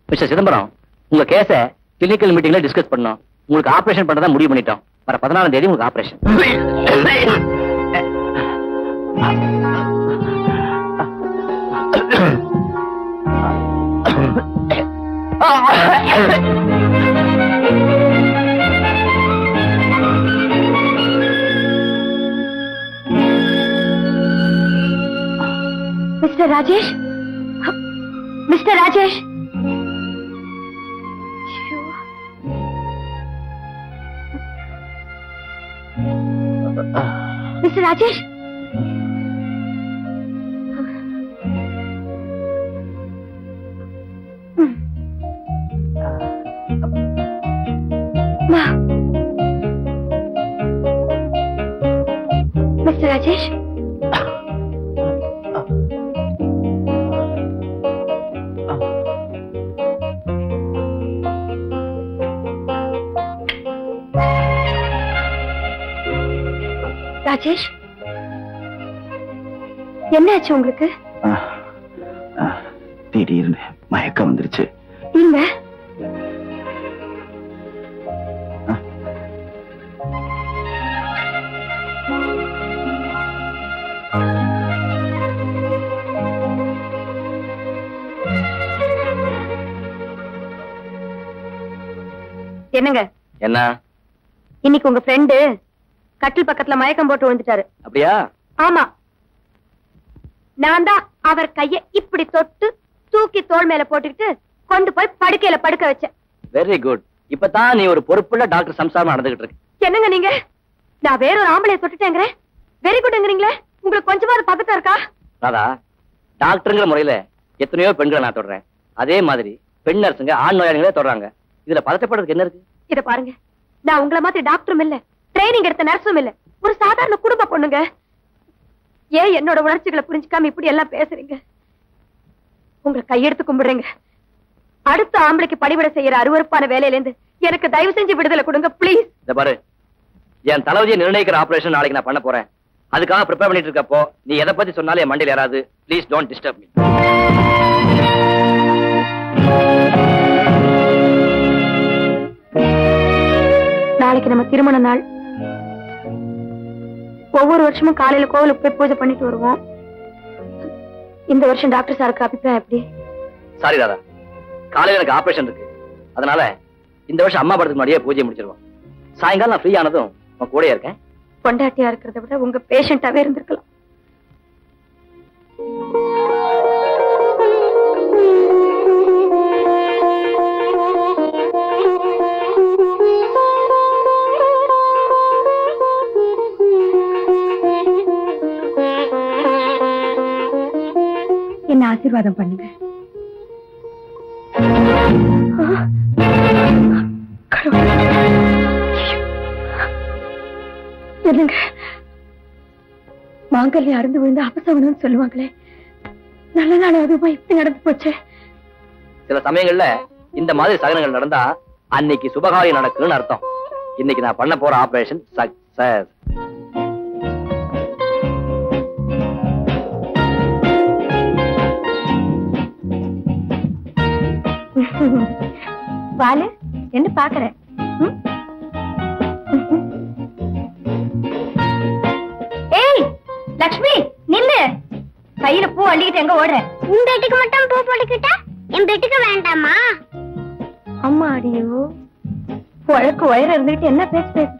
Mister Chidambaram உங்க கேஸ clinical மீட்டிங்ல discuss பண்ணோம் உங்களுக்கு ஆபரேஷன் பண்றதா முடிவு பண்ணிட்டோம் வர பதினாலாம் தேதி உங்களுக்கு operation Mister Rajesh Mister Rajesh Mister Rajesh வா. மிஸ்டர் ராஜேஷ் ராஜேஷ் என்னாச்சு உங்களுக்கு திடீர்னு மயக்கம் வந்துருச்சு இல்ல என்னங்க என்ன இன்னைக்கு உங்க ஃப்ரெண்டு கட்டில் பக்கத்துல மயக்கம் போட்டு விழுந்துட்டாரு அப்படியா ஆமா நான் தான் அவர் கைய இப்படி தொட்டு தூக்கி தோள் மேல போட்டுக்கிட்டு கொண்டு போய் படுக்கையில படுக்க வச்சேன் வெரி குட் இப்பதான் நீ ஒரு பொறுப்புள்ள டாக்டர் சம்சாரமா நடந்துகிட்டு இருக்கு என்னங்க நீங்க நான் வேற ஒரு ஆம்பளைய தொட்டுட்டேங்கிறேன் வெரி குட்ங்கிறீங்களே உங்களுக்கு கொஞ்சமாவது பதட்டம் இருக்கா ராதா டாக்டருங்கிற முறையில எத்தனையோ பெண்களை நான் தொடறேன் அதே மாதிரி பெண் நர்ஸுங்க ஆண் நோயாளிகளே தொடறாங்க இதுல பதட்டப்படுறதுக்கு என்ன இருக்கு இத பாருங்க நான் உங்கள மாதிரி டாக்டரும் இல்ல ட்ரைனிங் எடுத்த நர்ஸும் இல்ல ஒரு சாதாரண குடும்ப பொண்ணுங்க ஏன் என்னோட உணர்ச்சிகளை புரிஞ்சுக்காம இப்படி எல்லாம் பேசுறீங்க உங்களை கையெடுத்து கும்பிடுறேங்க அடுத்த ஆம்பளைக்கு பணிவிட செய்யற அருவருப்பான வேலையில இருந்து எனக்கு தயவு செஞ்சு விடுதலை கொடுங்க ப்ளீஸ் இந்த பாரு என் தளபதியை நிர்ணயிக்கிற ஆபரேஷன் நாளைக்கு நான் பண்ண போறேன் அதுக்காக ப்ரிப்பேர் பண்ணிட்டு இருக்கப்போ நீ எதை பத்தி சொன்னாலும் என் மண்டையில் யாராவது ப்ளீஸ் டோன்ட் டிஸ்டர்ப் மீ நாளைக்கு நம்ம திருமண நாள் ஒவ்வொரு வருஷமும் காலையில கோவிலுக்கு போய் பூஜை பண்ணிட்டு வருவோம் இந்த வருஷம் டாக்டர் சாருக்கு அபிப்பிராயம் எப்படி சாரி ராதா காலையில எனக்கு ஆபரேஷன் இருக்கு அதனால இந்த வருஷம் அம்மா படத்துக்கு முன்னாடியே பூஜை முடிச்சிருவோம் சாயங்காலம் நான் ஃப்ரீ ஆனதும் உன் கூடயே இருக்கேன் பொண்டாட்டியா இருக்கிறத விட உங்க பேஷண்டாவே இருந்திருக்கலாம் என்ன ஆசீர்வாதம் பண்ணுங்க என்னங்க மாங்கல்யம் அருந்து விழுந்து அபசவனம்னு சொல்லுவாங்களே நல்ல நாள் அதுவா இப்படி நடந்து போச்சே சில சமயங்கள்ல இந்த மாதிரி சகனங்கள் நடந்தா அன்னைக்கு சுபகாரியம் நடக்குன்னு அர்த்தம் இன்னைக்கு நான் பண்ண போற ஆபரேஷன் சக்சஸ் பாலு என்ன பாக்குற ம்? ஏய் லக்ஷ்மி நில்லு கையில பூ அள்ளிக்கிட்டு எங்க ஓடுற உன் பெட்டுக்கு மட்டும் பூ போட்டுக்கிட்டா என் பெட்டுக்கு வேண்டாமா அம்மா அடியோ உழக்கு உயரம் இருந்துகிட்டு என்ன பேச்சு பேசுது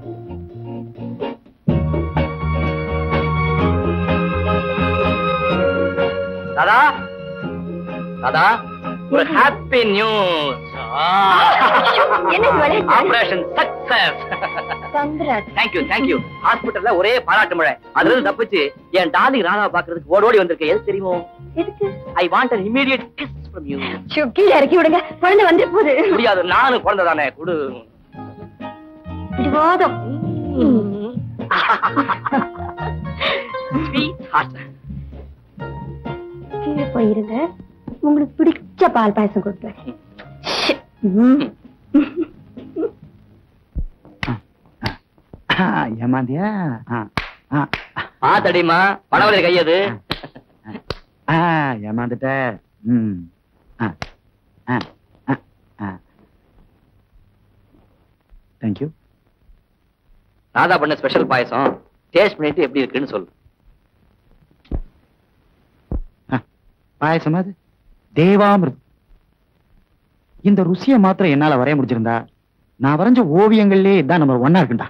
தாதா தாதா ஒரு ஹாப்பி நியூஸ் என்ன விளையாட்டு? Operation success Chandran thank you thank you ஹாஸ்பிட்டல்ல ஒரே பாராட்டு மழை அதுல இருந்து தப்பிச்சு என் டார்லிங் ராதாவை பாக்குறதுக்கு ஓடி ஓடி வந்திருக்கேன் எது தெரியுமோ எதுக்கு I want an immediate kiss from you ஐயோ, கீழே இறக்கி விடுங்க குழந்தை வந்து போகுது முடியாது நானும் குழந்தை தானே குடு பிடிவாதம் Sweetheart. கீழே போயிருங்க உங்களுக்கு பிடிச்ச பால் பாயசம் கொடுப்பேன் ம். ஏமாந்தியா ஆ, ஆ, பாத்தடிமா பணவரை கையது ஆ, ஏமாந்துட்ட ம் ஆ, ஆ ராதா பண்ண ஸ்பெஷல் பாயசம் டேஸ்ட் பண்ணிட்டு எப்படி இருக்குன்னு சொல்லு பாயசம் அது தேவாமிர்தம் இந்த ருசியை மாத்திரம் என்னால வரைய முடிஞ்சிருந்தா நான் வரைஞ்ச ஓவியங்கள்லயே இதான் நம்பர் ஒன்னா இருக்குண்டா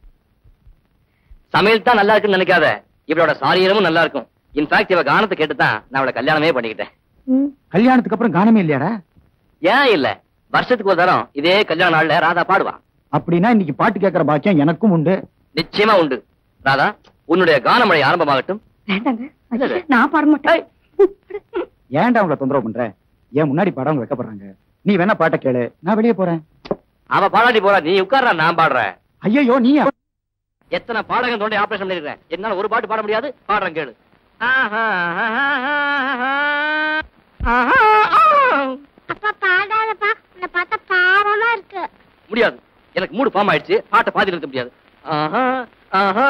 சமையல் தான் நல்லா இருக்குன்னு நினைக்காத இவளோட சாரீரமும் நல்லா இருக்கும் இன்ஃபேக்ட் இவ கானத்தை கேட்டு தான் நான் அவளை கல்யாணமே பண்ணிக்கிட்டேன் கல்யாணத்துக்கு அப்புறம் காணமே இல்லையாடா ஏன் இல்ல வருஷத்துக்கு ஒரு தரம் இதே கல்யாண நாள்ல ராதா பாடுவா அப்படின்னா இன்னைக்கு பாட்டு கேட்கிற பாக்கியம் எனக்கும் உண்டு நிச்சயமா உண்டு ராதா உன்னுடைய கானமழை ஆரம்பமாகட்டும் வேண்டாங்க இல்ல. நான் பாட மாட்டேன் ஏன்டா அவங்கள தொந்தரவு பண்ற ஏன் முன்னாடி பாட அவங்க வைக்கப்படுறாங்க நீ வேணா பாட்ட கேளு நான் வெளியே போறேன் அவ பாடாட்டி போறா நீ உட்கார்றா நான் பாடுறேன் ஐயோ நீ எத்தனை பாடகன் தோண்டி ஆபரேஷன் பண்ணிருக்கேன் என்னால ஒரு பாட்டு பாட முடியாது பாடுறேன் கேளு அப்பா பாடாதப்பா உன்னை பார்த்தா பாவமா இருக்கு முடியாது எனக்கு மூடு ஃபார்ம் ஆயிடுச்சு பாட்டை பாதி நிறுத்த முடியாது ஆஹா, ஆஹா.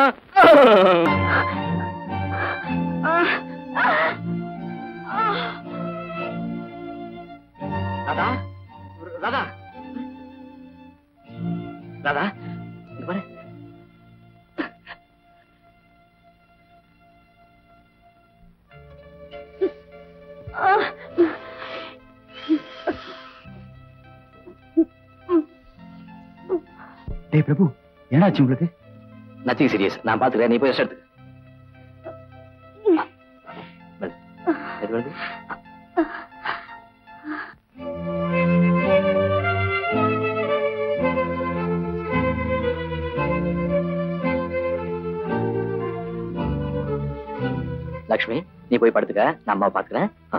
ராதா ராதா ராதா இங்க பாரு டேய் பிரபு என்னாச்சு உங்களுக்கு நத்திங் சீரியஸ் நான் பாத்துக்கிறேன் நீ போய் ரெஸ்ட் எடுத்துக்க மெல்ல. எது வருது? லக்ஷ்மி நீ போய் படுத்துக்க நான் அம்மாவை பாத்துக்கிறேன் ஆ.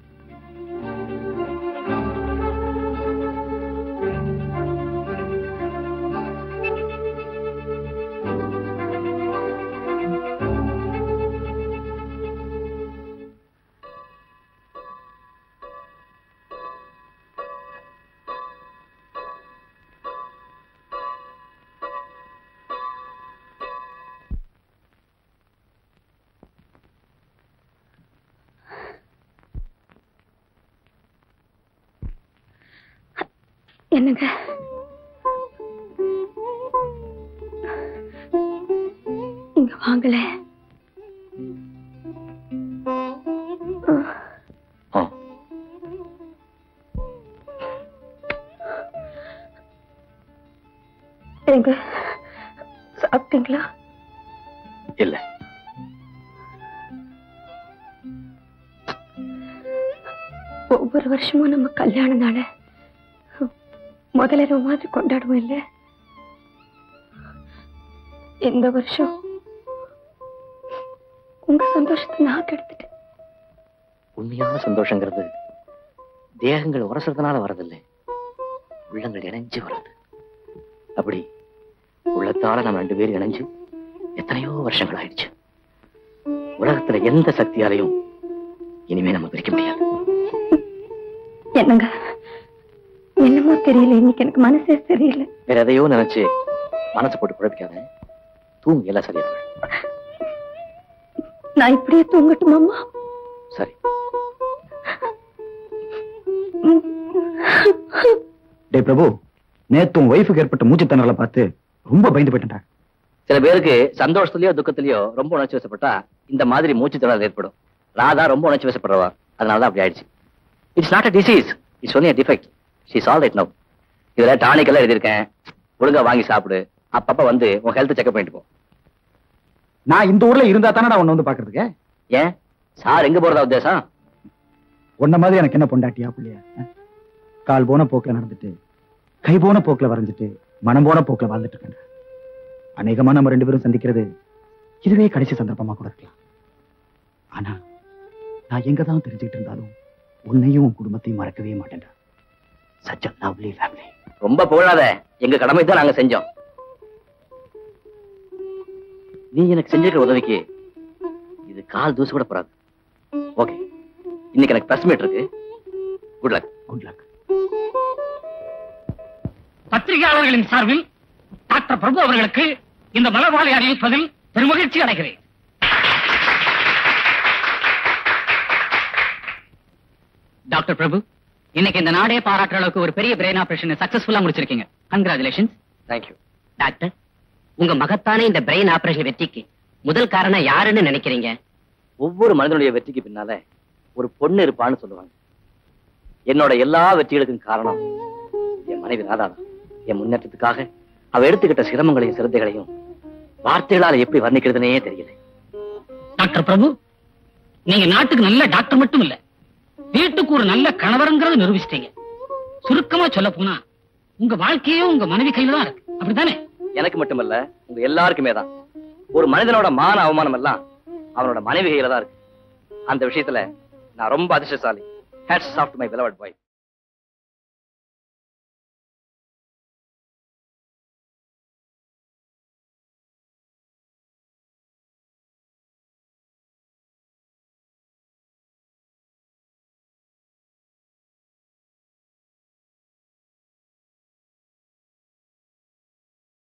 என்னங்க இங்க வாங்கல ஆ. எங்க சாப்பிட்டீங்களா இல்ல ஒவ்வொரு வருஷமும் நம்ம கல்யாண நாள முதலிரவு மாதிரி கொண்டாடுவோம் இல்ல இந்த வருஷம் உங்க சந்தோஷத்தை நான் கெடுத்துட்டேன் உண்மையான சந்தோஷங்கிறது தேகங்கள் உரசுறதுனால வரதில்லை உள்ளங்கள் இணைஞ்சு வர்றது அப்படி உள்ளத்தால நம்ம ரெண்டு பேரும் இணைஞ்சு எத்தனையோ வருஷங்கள் ஆயிடுச்சு உலகத்துல எந்த சக்தியாலையும் இனிமே நம்ம பிரிக்க முடியாது என்னங்க என்னமோ தெரியல இன்னைக்கு எனக்கு மனசே சரியில்லை வேற எதையோ நினைச்சு மனசு போட்டு குழப்பிக்காத தூங்கு எல்லாம் சரியா நான் இப்படியே தூங்கட்டுமாமா சரி டேய் பிரபு நேத்து உன் ஒய்ஃபுக்கு ஏற்பட்ட மூச்சு திணறலை பார்த்து ரொம்ப பயந்து போயிட்டேன்டா சில பேருக்கு சந்தோஷத்திலயோ துக்கத்திலயோ ரொம்ப உணர்ச்சி வசப்பட்டா இந்த மாதிரி மூச்சு திணறல் ஏற்படும் ராதா ரொம்ப உணர்ச்சி வசப்படுறவா அதனாலதான் அப்படி ஆயிடுச்சு it's not a disease it's only defect she's all right now இதுல டானிக் எல்லாம் எழுதியிருக்கேன் ஒழுங்கா வாங்கி சாப்பிடு அப்பப்ப வந்து உன் ஹெல்த் செக்அப் பண்ணிட்டு போ நான் இந்த ஊர்ல இருந்தா தானே உன்னை வந்து பாக்குறதுக்கு ஏன் சார் எங்க போறதா உத்தேசம் உன்ன மாதிரி எனக்கு என்ன பொண்டாட்டியா புள்ளையா அஹ்? கால் போன போக்குல நடந்துட்டு கை போன போக்குல வரைஞ்சிட்டு மனம் போன போக்குல வாழ்ந்துட்டு இருக்கேன் அநேகமா நம்ம ரெண்டு பேரும் சந்திக்கிறது இதுவே கடைசி சந்தர்ப்பமா கூட இருக்கலாம் ஆனா நான் எங்க தான் தெரிஞ்சுக்கிட்டு இருந்தாலும் உன்னையும் உன் குடும்பத்தையும் மறக்கவே மாட்டேன்டா சச் அ லவ்லி ஃபேமிலி ரொம்ப புகழாத எங்க கடமை தான் நாங்க செஞ்சோம் நீ எனக்கு செஞ்சிருக்கிற உதவிக்கு இது கால் தூசு கூட போறாது ஓகே இன்னைக்கு எனக்கு பிரஸ் மீட் இருக்கு குட் லக் குட் லக் பத்திரிகையாளர்களின் சார்பில் டாக்டர் பிரபு அவர்களுக்கு இந்த மலர்வாலை அறிவிப்பதில் பெருமகிழ்ச்சி அடைகிறேன் டாக்டர் பிரபு இன்னைக்கு இந்த நாடே பாராட்டுற அளவுக்கு ஒரு பெரிய பிரெயின் ஆபரேஷன் சக்சஸ்ஃபுல்லா முடிச்சிருக்கீங்க கங்க்ராச்சுலேஷன்ஸ் தேங்க்யூ டாக்டர் உங்க மகத்தான இந்த பிரெயின் ஆபரேஷன் வெற்றிக்கு முதல் காரணம் யாருன்னு நினைக்கிறீங்க ஒவ்வொரு மனிதனுடைய வெற்றிக்கு பின்னால ஒரு பொண்ணு இருப்பான்னு சொல்லுவாங்க என்னோட எல்லா வெற்றிகளுக்கும் காரணம் என் மனைவி ராதா தான் என் முன்னேற்றத்துக்காக அவ எடுத்துக்கிட்ட சிரமங்களையும் சிரத்தைகளையும் வார்த்தைகளால எப்படி வர்ணிக்கிறதுனே தெரியல டாக்டர் பிரபு நீங்க நாட்டுக்கு நல்ல டாக்டர் மட்டும் இல்ல வீட்டுக்கு ஒரு நல்ல கணவருங்கிறத நிரூபிச்சிட்டீங்க சுருக்கமா சொல்ல போனா உங்க வாழ்க்கையே உங்க மனைவி கையில தான் இருக்கு அப்படித்தானே எனக்கு மட்டுமல்ல உங்க எல்லாருக்குமே தான் ஒரு மனிதனோட மான அவமானம் எல்லாம் அவனோட மனைவி கையில தான் இருக்கு அந்த விஷயத்துல நான் ரொம்ப அதிர்ஷ்டசாலி hats off my beloved wife